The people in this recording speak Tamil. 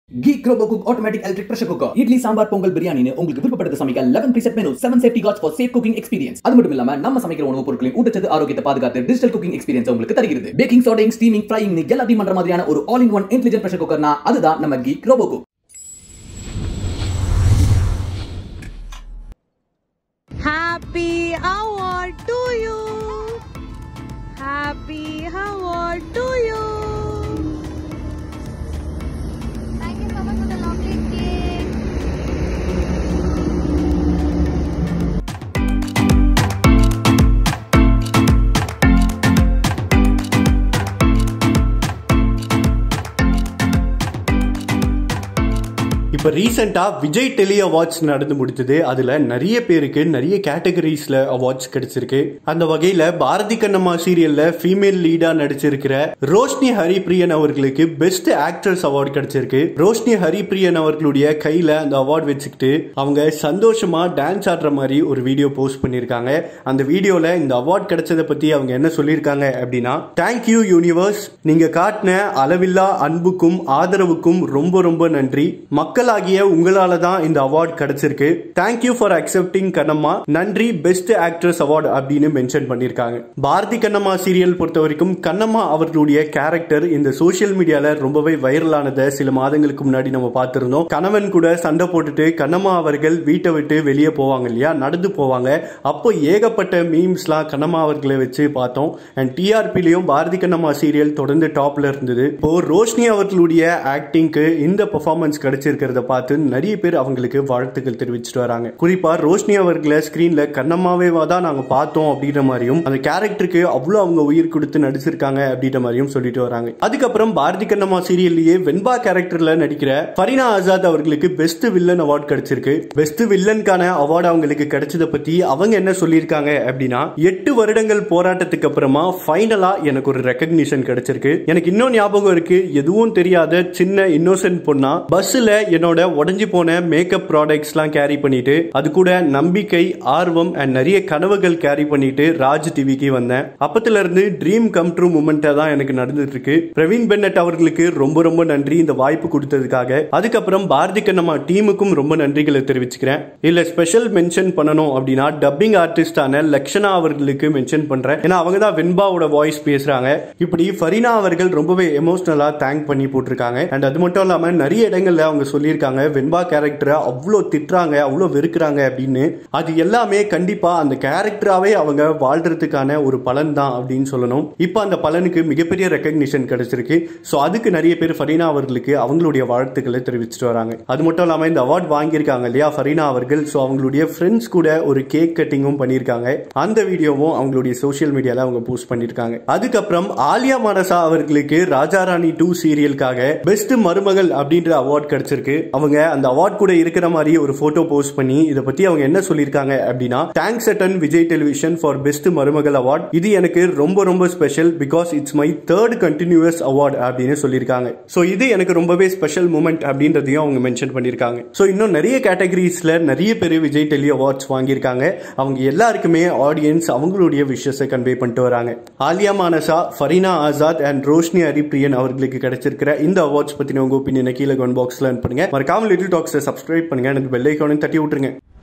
Geek Robo Cook Automatic Electric Pressure Cooker idli sambar Pongal பிரியாணின்னு உங்களுக்கு விருப்பப்பட்டது சமைக்க 11 preset menu 7 safety guards for safe cooking experience அது மட்டும் இல்லாம நம்ம சமைக்கிற உணவுப் பொருட்களின் ஊட்டச்சத்து ஆரோக்கியத்தை பாதுகாத்து டிஜிட்டல் குக்கிங் எக்ஸ்பீரியன்ஸ் உங்களுக்கு தருகிறது பேக்கிங் சோடிங் ஸ்டீமிங் ஃப்ரைங் எல்லாத்தையும் பண்ற மாதிரியான ஒரு all in one intelligent pressure குக்கர்னா அதுதான் நம்ம Geek Robo Cook Happy hour to you. Happy hour to you. Thank you so much for the lovely cake. இப்போ ரீசெண்டாக விஜய் டெலி அவார்ட்ஸ் நடந்து முடித்தது அதில் நிறைய பேருக்கு நிறைய கேட்டகரிஸில் அவார்ட்ஸ் கிடைச்சிருக்கு அந்த வகையில் பாரதி கண்ணம்மா சீரியலில் ஃபீமேல் லீடாக நடிச்சிருக்கிற ரோஷ்னி ஹரிப்ரியன் அவர்களுக்கு பெஸ்ட் ஆக்ட்ரஸ் அவார்டு கிடைச்சிருக்கு ரோஷ்னி ஹரிப்ரியன் அவர்களுடைய கையில் அந்த அவார்டு வச்சுக்கிட்டு அவங்க சந்தோஷமா டான்ஸ் ஆடுற மாதிரி ஒரு வீடியோ போஸ்ட் பண்ணியிருக்காங்க அந்த வீடியோவில் இந்த அவார்ட் கிடைச்சதை பற்றி அவங்க என்ன சொல்லியிருக்காங்க அப்படின்னா தேங்க்யூ யூனிவர்ஸ் நீங்கள் காட்டின அளவில்லா அன்புக்கும் ஆதரவுக்கும் ரொம்ப ரொம்ப நன்றி மக்களாகிய உங்களால தான் இந்த அவார்ட் கிடைச்சிருக்கு தேங்க்யூ ஃபார் அக்செப்டிங் கண்ணம்மா நன்றி பெஸ்ட் ஆக்ட்ரஸ் அவார்டு அப்படின்னு மென்ஷன் பண்ணியிருக்காங்க பாரதி கண்ணம்மா சீரியல் பொறுத்த வரைக்கும் கண்ணம்மா அவர்களுடைய கேரக்டர் இந்த சோஷியல் மீடியால ரொம்பவே வைரலானதை சில மாதங்களுக்கு முன்னாடி நம்ம பார்த்திருந்தோம் கணவன் கூட சண்டை போட்டுட்டு கண்ணம்மா அவர்கள் வீட்டை விட்டு வெளியே போவாங்க இல்லையா நடந்து போவாங்க அப்போ ஏகப்பட்ட மீம்ஸ்லாம் கண்ணம்மா அவர்களை வச்சு பார்த்தோம் அண்ட் டிஆர்பிலையும் பாரதி கண்ணம்மா சீரியல் தொடர்ந்து டாப்ல இருந்தது இப்போ ரோஷினி அவர்களுடைய ஆக்டிங்க்கு இந்த பெர்ஃபார்மன்ஸ் கிடைச்சிருக்கிறத பார்த்து நிறைய பேர் அவங்களுக்கு வாழ்த்துக்கள் தெரிவிச்சிட்டு வராங்க குறிப்பா ரோஷினி அவர்களை ஸ்கிரீன்ல கண்ணம்மாவே தான் நாங்க பார்த்தோம் அப்படின்ற மாதிரியும் அந்த கேரக்டருக்கு அவ்வளவு அவங்க உயிர் கொடுத்து நடிச்சிருக்காங்க அப்படின்ற மாதிரியும் சொல்லிட்டு வராங்க அதுக்கப்புறம் பாரதி கண்ணம்மா சீரியல்லையே வெண்பா கேரக்டர்ல நடிக்கிற ஃபரினா ஆசாத் அவர்களுக்கு பெஸ்ட் வில்லன் அவார்ட் கிடைச்சிருக்கு பெஸ்ட் வில்லனுக்கான அவார்டு அவங்களுக்கு கிடைச்சதை பத்தி அவங்க என்ன சொல்லியிருக்காங்க அப்படின்னா எட்டு வருடங்கள் போராட்டத்துக்கு அப்புறமா ஃபைனலா எனக்கு ஒரு ரெக்கக்னிஷன் கிடைச்சிருக்கு எனக்கு இன்னும் ஞாபகம் இருக்கு எதுவும் தெரியாத சின்ன இன்னோசென்ட் பொண்ணா பஸ்ல என்னோட உடஞ்சி போன மேக்கப் ப்ராடக்ட்ஸ்லாம் கேரி பண்ணிட்டு அது கூட நம்பிக்கை ஆர்வம் அண்ட் நிறைய கனவுகள் கேரி பண்ணிட்டு ராஜ் டிவிக்கு வந்தேன் அப்பத்துல இருந்து ட்ரீம் கம் ட்ரூ மூமெண்டா தான் எனக்கு நடந்துட்டு இருக்கு பிரவீன் பென்னட் அவர்களுக்கு ரொம்ப ரொம்ப நன்றி இந்த வாய்ப்பு கொடுத்ததுக்காக அதுக்கப்புறம் பாரதி கண்ணம்மா டீமுக்கும் ரொம்ப நன்றிகளை தெரிவிச்சுக்கிறேன் இல்ல ஸ்பெஷல் மென்ஷன் பண்ணணும் அப்படின்னா டப்பிங் ஆர்டிஸ்டான லக்ஷனா அவர்களுக்கு மென்ஷன் பண்றேன் ஏன்னா அவங்க தான் வெண்பாவோட வாய்ஸ் பேசுறாங்க இப்படி ஃபரீனா அவர்கள் ரொம்பவே எமோஷனலா தேங்க் பண்ணி போட்டிருக்காங்க அண்ட் அது மட்டும் இல்லாம நிறைய இடங்கள்ல அவங்க சொல்லியிருக்காங்க வெண்பா கேரக்டரை அவ்வளோ திட்டுறாங்க அவ்வளோ வெறுக்கிறாங்க அப்படின்னு அது எல்லாமே கண்டிப்பா அந்த கேரக்டராவே அவங்க வாழ்றதுக்கான ஒரு பலன் தான் அப்படின்னு சொல்லணும் இப்போ அந்த பலனுக்கு மிகப்பெரிய ரெக்கக்னிஷன் கிடைச்சிருக்கு ஸோ அதுக்கு நிறைய பேர் ஃபரீனா அவர்களுக்கு அவங்களுடைய வாழ்த்துக்களை தெரிவிச்சிட்டு வராங்க அது மட்டும் இல்லாமல் இந்த அவார்ட் வாங்கியிருக்காங்க இல்லையா ஃபரீனா அவர்கள் ஸோ அவங்களுடைய ஃப்ரெண்ட்ஸ் கூட ஒரு கேக் கட்டிங்கும் பண்ணியிருக்காங்க அந்த வீடியோவும் அவங்களுடைய சோஷியல் மீடியால அவங்க போஸ்ட் பண்ணியிருக்காங்க அதுக்கப்புறம் ஆலியா மனசா அவர்களுக்கு ராஜாராணி டூ சீரியலுக்காக பெஸ்ட் மருமகள் அப்படின்ற அவார்ட் கிடைச்சிருக்கு அவங்க அந்த அவார்ட் கூட இருக்கிற மாதிரி ஒரு போட்டோ போஸ்ட் பண்ணி இதை பத்தி அவங்க என்ன சொல்லியிருக்காங்க அப்படின்னா thanks a ton Vijay television for best மருமகள் அவார்ட் இது எனக்கு ரொம்ப ரொம்ப special because it's my third continuous award அப்படின்னு சொல்லியிருக்காங்க ஸோ இது எனக்கு ரொம்பவே ஸ்பெஷல் மூமெண்ட் அப்படின்றதையும் அவங்க மென்ஷன் பண்ணியிருக்காங்க ஸோ இன்னும் நிறைய கேட்டகரிஸ்ல நிறைய பேர் விஜய் டெலி அவார்ட்ஸ் வாங்கியிருக்காங்க அவங்க எல்லாருக்குமே ஆடியன்ஸ் அவங்களுடைய விஷயத்தை கன்வே பண்ணிட்டு வராங்க ஆலியா மானசா ஃபரீனா ஆசாத் அண்ட் ரோஷினி ஹரிப்ரியன் அவர்களுக்கு கிடைச்சிருக்கிற இந்த அவார்ட்ஸ் பத்தின உங்க ஒப்பீனியனை கீழே கமெண்ட் பாக்ஸ்ல பண்ணுங்க மறக்காம லிட்டில் டாக்ஸை சப்ஸ்கிரைப் பண்ணுங்க எனக்கு பெல் ஐக்கானையும் தட்டி விட்டுருங்க